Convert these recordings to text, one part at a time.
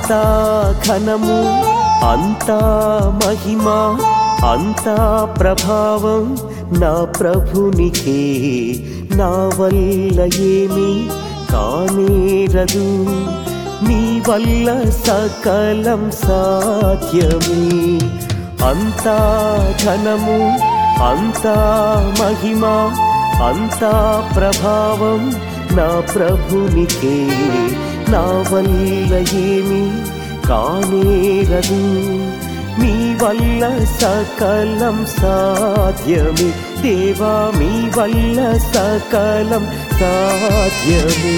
అంతా ఘనము అంతా మహిమ అంతా ప్రభావం నా ప్రభునికే నా వల్ల ఏమి కానేరదు నీ వల్ల సకలం సాధ్యమే అంతా ఘనము అంతా మహిమ అంతా ప్రభావం నా ప్రభునికే నా వల్ల ఏమి కానేరదు మీ వల్ల సకలం సాధ్యమే దేవా మీ వల్ల సకలం సాధ్యమే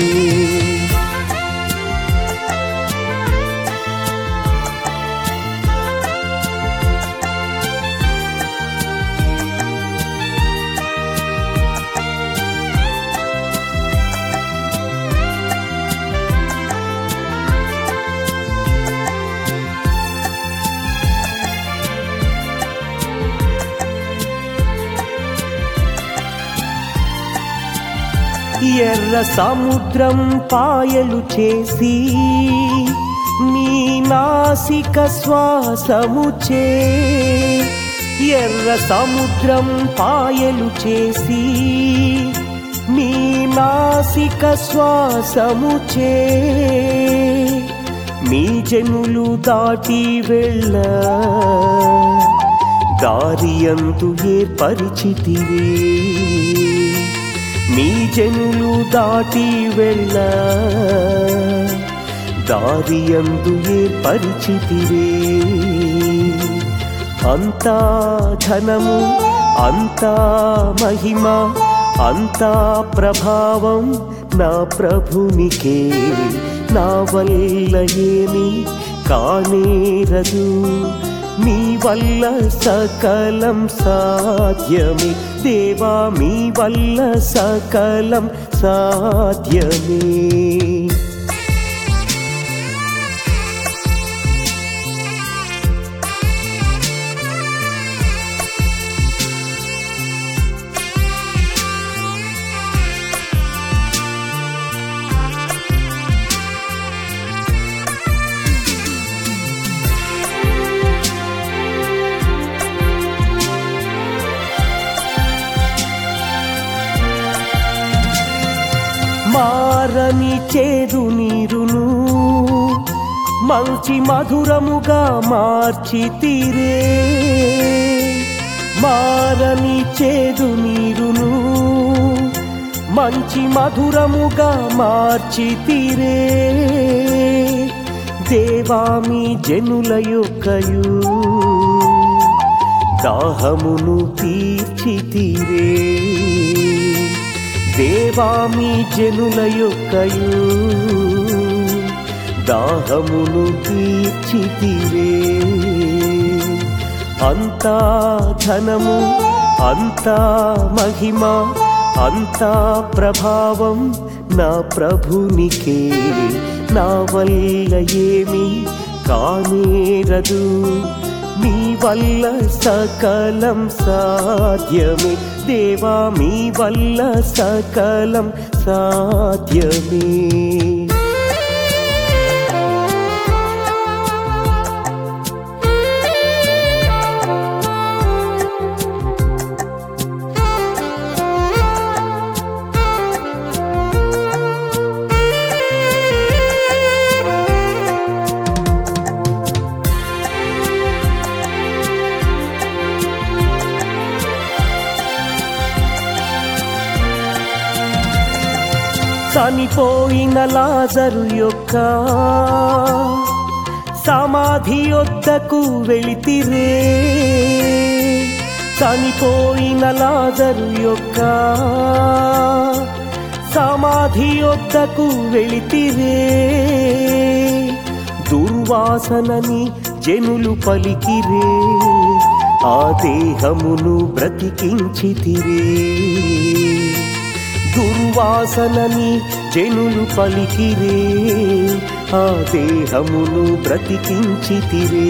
ఎర్ర సముద్రం పాయలు చేసి నీ నాసిక శ్వాసముచే ఎర్ర సముద్రం పాయలు చేసి నీ నాసిక శ్వాసముచే మీ జనులు దాటి వెళ్ళ దారియంతు ఏర్పరిచితివే మీ జనులు దాటి వెళ్ళ దారియందు ఏర్పరిచితివే అంతా ధనము అంతా మహిమ అంతా ప్రభావం నా ప్రభునికే నా వల్ల ఏమి కానేరదు మీ వల్ల సకలం సాధ్యమే దేవా మీ వల్ల సకలం సాధ్యమే మారని చేదు నీరును మంచి మధురముగా మార్చి తీరే మారని చేదు నీరును మంచి మధురముగా మార్చి తీరే దేవామి జనుల యొక్కయు దాహమును తీర్చి తీరే దేవామి జనుల యొక్కయు దాహమును తీర్చితివే అంతా ధనము అంతా మహిమ అంతా ప్రభావం నా ప్రభునికే నా వల్ల ఏమి కానేరదు మీ వల్ల సకలం సాధ్యమే దేవా మీ వల్ల సకలం సాధ్యమే చనిపోయిన లాజరు యొక్క సమాధి యొద్దకు వెళితిరే చనిపోయిన లాజరు యొక్క సమాధి యొద్దకు వెళితిరే దుర్వాసనని జనులు పలికిరే ఆ దేహమును బ్రతికించితిరే దుర్వాసనని జనులు పలికిరే ఆ దేహమును బ్రతికించితిరే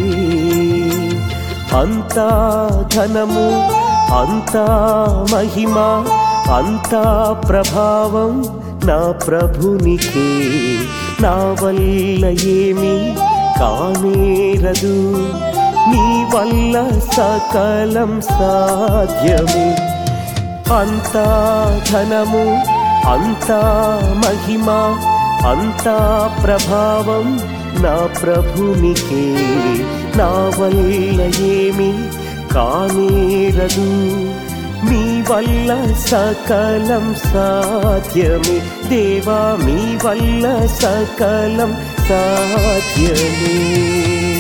అంతా ధనము అంతా మహిమ అంతా ప్రభావం నా ప్రభునికే నా వల్ల ఏమి కానేరదు నీ వల్ల సకలం సాధ్యమే అంతా ధనము అంతా మహిమ అంతా ప్రభావం నా ప్రభునికే నా వల్ల ఏమి కానేరదు మీ వల్ల సకలం సాధ్యమే దేవా మీ వల్ల సకలం సాధ్యమే